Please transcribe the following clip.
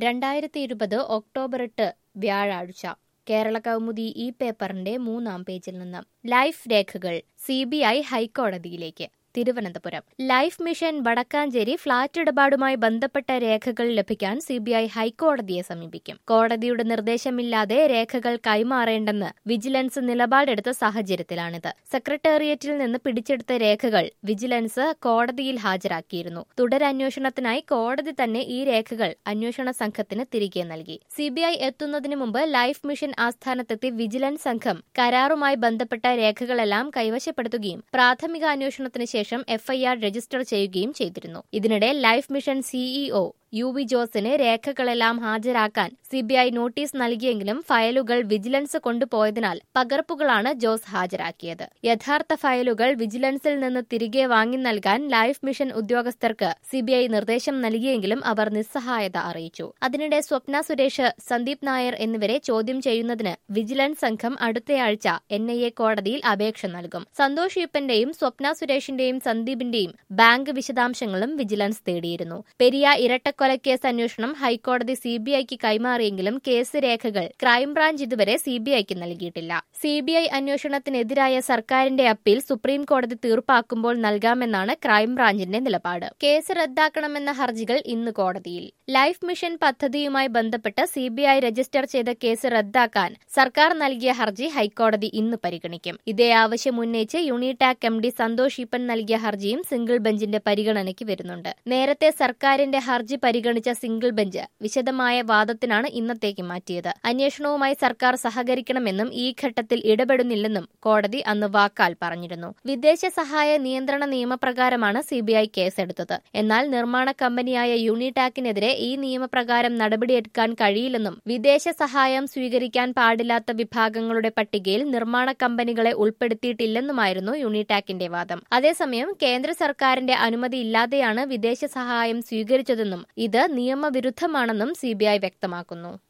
രണ്ടായിരത്തി ഇരുപത് ഒക്ടോബർ എട്ട് വ്യാഴാഴ്ച കേരള കൗമുദി ഈ പേപ്പറിന്റെ മൂന്നാം പേജിൽ നിന്ന് ലൈഫ് രേഖകൾ സി ബി ഐ ഹൈക്കോടതിയിലേക്ക് Thiruvananthapuram life mission Vadakkanchery flat ഇടപാടുമായി ബന്ധപ്പെട്ട രേഖകൾ ലഭിക്കാൻ സിബിഐ ഹൈക്കോടതിയെ സമീപിക്കും കോടതിയുടെ നിർദ്ദേശമില്ലാതെ രേഖകൾ കൈമാറേണ്ടെന്ന് വിജിലൻസ് നിലപാടെടുത്ത സാഹചര്യത്തിലാണിത് സെക്രട്ടേറിയറ്റിൽ നിന്ന് പിടിച്ചെടുത്ത രേഖകൾ വിജിലൻസ് കോടതിയിൽ ഹാജരാക്കിയിരുന്നു തുടരന്വേഷണത്തിനായി കോടതി തന്നെ ഈ രേഖകൾ അന്വേഷണ സംഘത്തിന് തിരികെ നൽകി സിബിഐ എത്തുന്നതിന് മുമ്പ് ലൈഫ് മിഷൻ ആസ്ഥാനത്തെത്തി വിജിലൻസ് സംഘം കരാറുമായി ബന്ധപ്പെട്ട രേഖകളെല്ലാം കൈവശപ്പെടുത്തുകയും പ്രാഥമിക അന്വേഷണത്തിന് ശേഷം എഫ്ഐആർ രജിസ്റ്റർ ചെയ്യുകയും ചെയ്തിരുന്നു ഇതിനിടെ life mission CEO U V ജോസിന് രേഖകളെല്ലാം ഹാജരാക്കാൻ സിബിഐ നോട്ടീസ് നൽകിയെങ്കിലും ഫയലുകൾ വിജിലൻസ് കൊണ്ടുപോയതിനാൽ പകർപ്പുകളാണ് ജോസ് ഹാജരാക്കിയത് യഥാർത്ഥ ഫയലുകൾ വിജിലൻസിൽ നിന്ന് തിരികെ വാങ്ങി നൽകാൻ ലൈഫ് മിഷൻ ഉദ്യോഗസ്ഥർക്ക് സിബിഐ നിർദ്ദേശം നൽകിയെങ്കിലും അവർ നിസ്സഹായത അറിയിച്ചു അതിനിടെ സ്വപ്ന സുരേഷ് സന്ദീപ് നായർ എന്നിവരെ ചോദ്യം ചെയ്യുന്നതിന് വിജിലൻസ് സംഘം അടുത്തയാഴ്ച എൻ ഐ എ കോടതിയിൽ അപേക്ഷ നൽകും സന്തോഷ് ഈപ്പന്റെയും സ്വപ്ന സുരേഷിന്റെയും സന്ദീപിന്റെയും ബാങ്ക് വിശദാംശങ്ങളും വിജിലൻസ് തേടിയിരുന്നു പെരിയ ഇരട്ടക്കൊലക്കേസ് അന്വേഷണം ഹൈക്കോടതി സിബിഐക്ക് കൈമാറിയെങ്കിലും കേസ് രേഖകൾ ക്രൈംബ്രാഞ്ച് ഇതുവരെ സിബിഐക്ക് നൽകിയിട്ടില്ല സിബിഐ അന്വേഷണത്തിനെതിരായ സർക്കാരിന്റെ അപ്പീൽ സുപ്രീം കോടതി തീർപ്പാക്കുമ്പോൾ നൽകാമെന്നാണ് ക്രൈംബ്രാഞ്ചിന്റെ നിലപാട് കേസ് റദ്ദാക്കണമെന്ന ഹർജികൾ ഇന്ന് കോടതിയിൽ ലൈഫ് മിഷൻ പദ്ധതിയുമായി ബന്ധപ്പെട്ട് സിബിഐ രജിസ്റ്റർ ചെയ്ത കേസ് റദ്ദാക്കാൻ സർക്കാർ നൽകിയ ഹർജി ഹൈക്കോടതി ഇന്ന് പരിഗണിക്കും ഇതേ ആവശ്യം ഉന്നയിച്ച് യൂണിടാക് എം ഡി സന്തോഷ് ഈപ്പൻ നൽകിയ ഹർജിയും സിംഗിൾ ബെഞ്ചിന്റെ പരിഗണനയ്ക്ക് വരുന്നുണ്ട് നേരത്തെ സർക്കാരിന്റെ ഹർജി പരിഗണിച്ച സിംഗിൾ ബെഞ്ച് വിശദമായ വാദത്തിനാണ് ഇന്നത്തേക്ക് മാറ്റിയത് അന്വേഷണവുമായി സർക്കാർ സഹകരിക്കണമെന്നും ഈ ഘട്ടത്തിൽ ഇടപെടുന്നില്ലെന്നും കോടതി അന്ന് വാക്കാൽ പറഞ്ഞിരുന്നു വിദേശ സഹായ നിയന്ത്രണ നിയമപ്രകാരമാണ് സിബിഐ കേസെടുത്തത് എന്നാൽ നിർമ്മാണ കമ്പനിയായ യൂണിടാക്കിനെതിരെ ഈ നിയമപ്രകാരം നടപടിയെടുക്കാൻ കഴിയില്ലെന്നും വിദേശ സഹായം സ്വീകരിക്കാൻ പാടില്ലാത്ത വിഭാഗങ്ങളുടെ പട്ടികയിൽ നിർമ്മാണ കമ്പനികളെ ഉൾപ്പെടുത്തിയിട്ടില്ലെന്നുമായിരുന്നു യൂണിടാക്കിന്റെ വാദം അതേസമയം കേന്ദ്ര സർക്കാരിന്റെ അനുമതിയില്ലാതെയാണ് വിദേശ സഹായം സ്വീകരിച്ചതെന്നും ഇത് നിയമവിരുദ്ധമാണെന്നും സിബിഐ വ്യക്തമാക്കുന്നു